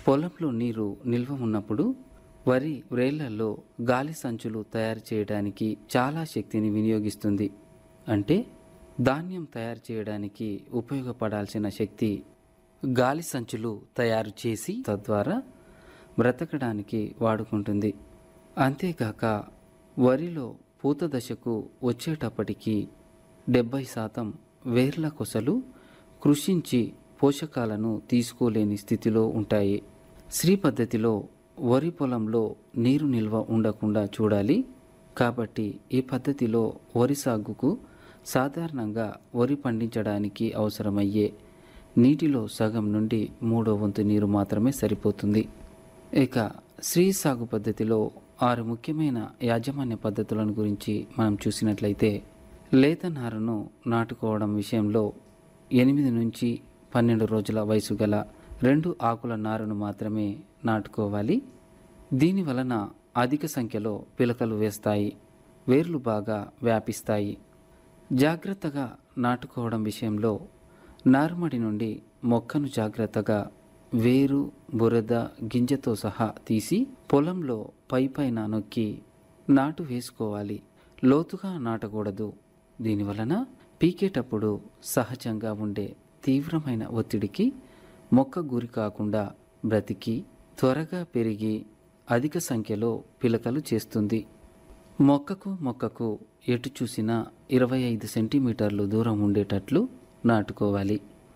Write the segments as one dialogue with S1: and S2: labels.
S1: పొలంలో నీరు నిల్వ ఉన్నప్పుడు వరి వ్రేళ్లలో గాలి సంచులు తయారు చేయడానికి చాలా శక్తిని వినియోగిస్తుంది అంటే ధాన్యం తయారు చేయడానికి ఉపయోగపడాల్సిన శక్తి గాలి సంచులు తయారు చేసి తద్వారా బ్రతకడానికి వాడుకుంటుంది అంతేకాక వరిలో పూత దశకు వచ్చేటప్పటికి డెబ్బై శాతం వేర్ల కొసలు కృషించి పోషకాలను తీసుకోలేని స్థితిలో ఉంటాయి శ్రీ పద్ధతిలో వరి పొలంలో నీరు నిల్వ ఉండకుండా చూడాలి కాబట్టి ఈ పద్ధతిలో వరి సాగుకు సాధారణంగా వరి పండించడానికి అవసరమయ్యే నీటిలో సగం నుండి మూడో వంతు నీరు మాత్రమే సరిపోతుంది ఇక శ్రీ సాగు పద్ధతిలో ఆరు ముఖ్యమైన యాజమాన్య పద్ధతులను గురించి మనం చూసినట్లయితే లేత నారును నాటుకోవడం విషయంలో ఎనిమిది నుంచి పన్నెండు రోజుల వయసు గల రెండు ఆకుల నారును మాత్రమే నాటుకోవాలి దీని వలన అధిక సంఖ్యలో పిలకలు వేస్తాయి వేర్లు బాగా వ్యాపిస్తాయి జాగ్రత్తగా నాటుకోవడం విషయంలో నారుమడి నుండి మొక్కను జాగ్రత్తగా వేరు బురద గింజతో సహా తీసి పొలంలో పై పైన నొక్కి నాటు వేసుకోవాలి లోతుగా నాటకూడదు దీనివలన పీకేటప్పుడు సహజంగా ఉండే తీవ్రమైన ఒత్తిడికి మొక్క గురి కాకుండా బ్రతికి త్వరగా పెరిగి అధిక సంఖ్యలో పిలకలు చేస్తుంది మొక్కకు మొక్కకు ఎటు చూసినా ఇరవై ఐదు సెంటీమీటర్లు దూరం ఉండేటట్లు నాటుకోవాలి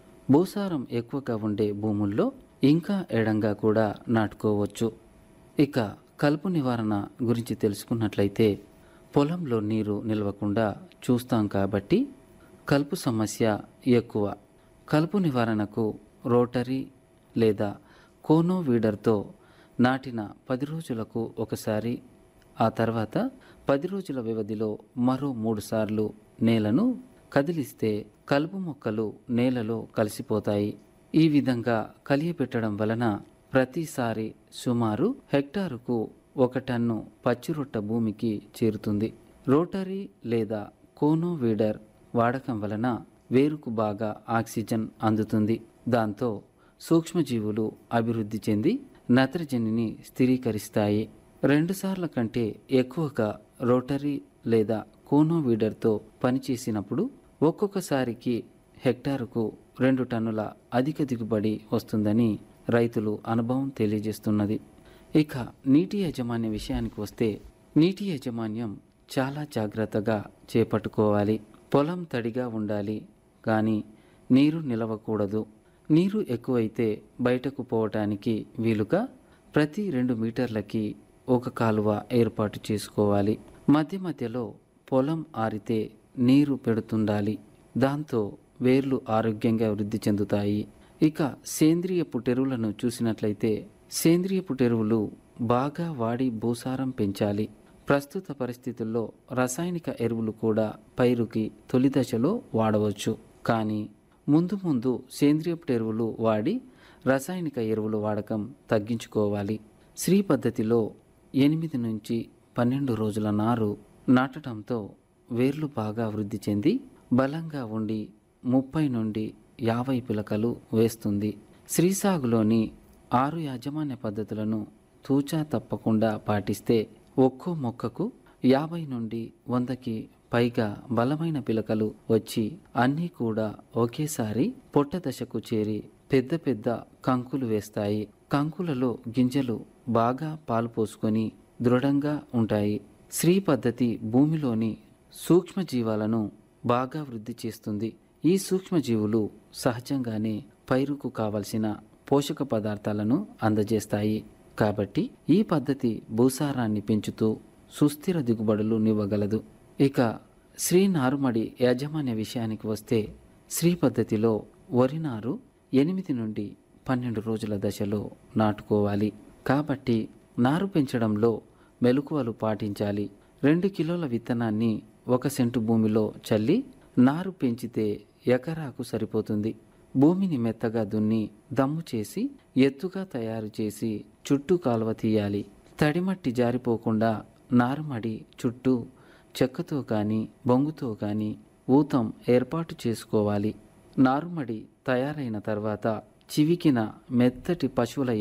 S1: భూసారం ఎక్కువగా ఉండే భూముల్లో ఇంకా ఎడంగా కూడా నాటుకోవచ్చు ఇక కలుపు నివారణ గురించి తెలుసుకున్నట్లయితే పొలంలో నీరు నిల్వకుండా చూస్తాం కాబట్టి కలుపు సమస్య ఎక్కువ కలుపు నివారణకు రోటరీ లేదా కోనో వీడర్తో నాటిన పది రోజులకు ఒకసారి ఆ తర్వాత పది రోజుల వ్యవధిలో మరో మూడు సార్లు నేలను కదిలిస్తే కలుపు మొక్కలు నేలలో కలిసిపోతాయి ఈ విధంగా కలియపెట్టడం వలన ప్రతిసారి సుమారు హెక్టారుకు ఒక టన్ను పచ్చిరొట్ట భూమికి చేరుతుంది రోటరీ లేదా కోనో వీడర్ వాడకం వలన వేరుకు బాగా ఆక్సిజన్ అందుతుంది దాంతో సూక్ష్మజీవులు అభివృద్ధి చెంది నత్రజనిని స్థిరీకరిస్తాయి రెండుసార్ల కంటే ఎక్కువగా రోటరీ లేదా కోనో వీడర్తో పనిచేసినప్పుడు ఒక్కొక్కసారికి హెక్టారుకు రెండు టన్నుల అధిక దిగుబడి వస్తుందని రైతులు అనుభవం తెలియజేస్తున్నది ఇక నీటి యాజమాన్య విషయానికి వస్తే నీటి యాజమాన్యం చాలా జాగ్రత్తగా చేపట్టుకోవాలి పొలం తడిగా ఉండాలి కానీ నీరు నిలవకూడదు నీరు ఎక్కువైతే బయటకు పోవటానికి వీలుగా ప్రతి రెండు మీటర్లకి ఒక కాలువ ఏర్పాటు చేసుకోవాలి మధ్య మధ్యలో పొలం ఆరితే నీరు పెడుతుండాలి దాంతో వేర్లు ఆరోగ్యంగా వృద్ధి చెందుతాయి ఇక సేంద్రియ పుటెరువులను చూసినట్లయితే సేంద్రియ పుటెరువులు బాగా వాడి భూసారం పెంచాలి ప్రస్తుత పరిస్థితుల్లో రసాయనిక ఎరువులు కూడా పైరుకి తొలి దశలో వాడవచ్చు కానీ ముందు ముందు సేంద్రియపు ఎరువులు వాడి రసాయనిక ఎరువుల వాడకం తగ్గించుకోవాలి శ్రీ పద్ధతిలో ఎనిమిది నుంచి పన్నెండు రోజుల నారు నాటడంతో వేర్లు బాగా వృద్ధి చెంది బలంగా ఉండి ముప్పై నుండి యాభై పిలకలు వేస్తుంది శ్రీ సాగులోని ఆరు యాజమాన్య పద్ధతులను తూచా తప్పకుండా పాటిస్తే ఒక్కో మొక్కకు యాభై నుండి వందకి పైగా బలమైన పిలకలు వచ్చి అన్నీ కూడా ఒకేసారి పొట్ట దశకు చేరి పెద్ద పెద్ద కంకులు వేస్తాయి కంకులలో గింజలు బాగా పాలు పోసుకొని దృఢంగా ఉంటాయి శ్రీ పద్ధతి భూమిలోని సూక్ష్మజీవాలను బాగా వృద్ధి చేస్తుంది ఈ సూక్ష్మజీవులు సహజంగానే పైరుకు కావలసిన పోషక పదార్థాలను అందజేస్తాయి కాబట్టి ఈ పద్ధతి భూసారాన్ని పెంచుతూ సుస్థిర దిగుబడులు నివ్వగలదు ఇక శ్రీ నారుమడి యాజమాన్య విషయానికి వస్తే శ్రీ పద్ధతిలో వరి నారు ఎనిమిది నుండి పన్నెండు రోజుల దశలో నాటుకోవాలి కాబట్టి నారు పెంచడంలో మెలకువలు పాటించాలి రెండు కిలోల విత్తనాన్ని ఒక సెంటు భూమిలో చల్లి నారు పెంచితే ఎకరాకు సరిపోతుంది భూమిని మెత్తగా దున్ని దమ్ము చేసి ఎత్తుగా తయారు చేసి చుట్టూ కాలువ తీయాలి తడిమట్టి జారిపోకుండా నారుమడి చుట్టూ చెక్కతో కానీ బొంగుతో కానీ ఊతం ఏర్పాటు చేసుకోవాలి నారుమడి తయారైన తర్వాత చివికిన మెత్తటి పశువుల